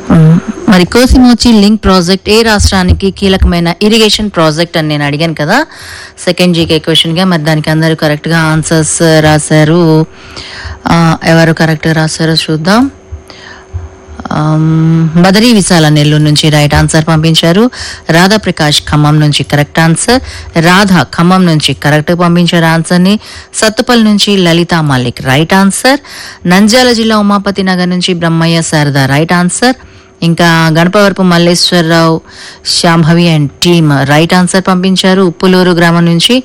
మ్మ్. మరి కోసిమోచి link project ఏ రాష్ట్రానికి కీలకమైన ఇరిగేషన్ ప్రాజెక్ట్ అని నేను అడిగాను కదా సెకండ్ జీకే క్వశ్చన్ గా మరి దానికి అందరూ కరెక్ట్ గా ఆన్సర్స్ రాశారు ఆ, ఎవరు కరెక్ట్ గా రాశారో చూద్దాం ఆమ్, బదరీ విశాల నెల్లూరు నుంచి రైట్ ఆన్సర్ పంపించారు రాధా ప్రకాష్ ఖమ్మం నుంచి కరెక్ట్ ఆన్సర్ రాధ ఖమ్మం నుంచి కరెక్ట్ పంపించారు ఆన్సర్ ని సత్తుపల్లి నుంచి లలిత మల్లిక్ రైట్ ఆన్సర్ నంద్యాల జిల్లా ఉమాపతి నగర్ నుంచి బ్రహ్మయ్య శారద రైట్ ఆన్సర్ ఇంకా Ganapavarapu Malleswararao Shambhavi and team right answer పంపించారు ఉప్పులూరు గ్రామం నుంచి